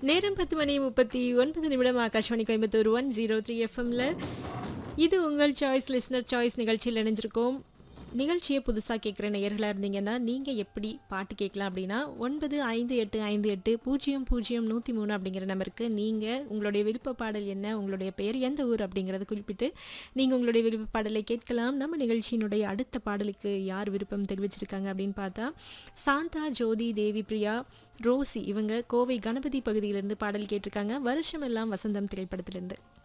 நேரம் பத்து மணி முப்பத்தி ஒன்பது நிமிடம் Akashvani Coimbatore one zero three எஃப்எம்ல இது உங்கள் சாய்ஸ் லிஸ்னர் சாய்ஸ் நிகழ்ச்சியில் இணைஞ்சிருக்கோம் நிகழ்ச்சியை புதுசாக கேட்குற நேயர்களாக இருந்தீங்கன்னா நீங்கள் எப்படி பாட்டு கேட்கலாம் அப்படின்னா ஒன்பது ஐந்து எட்டு ஐந்து எட்டு பூஜ்ஜியம் பூஜ்ஜியம் நூற்றி மூணு அப்படிங்கிற நம்பருக்கு நீங்கள் உங்களுடைய விருப்ப பாடல் என்ன உங்களுடைய பெயர் எந்த ஊர் அப்படிங்கிறத குறிப்பிட்டு நீங்கள் உங்களுடைய விருப்ப பாடலை கேட்கலாம் நம்ம நிகழ்ச்சியினுடைய அடுத்த பாடலுக்கு யார் விருப்பம் தெரிவிச்சிருக்காங்க அப்படின்னு பார்த்தா சாந்தா ஜோதி தேவி பிரியா ரோசி இவங்க கோவை கணபதி பகுதியிலிருந்து பாடல் கேட்டிருக்காங்க வருஷமெல்லாம் வசந்தம் திரைப்படத்திலிருந்து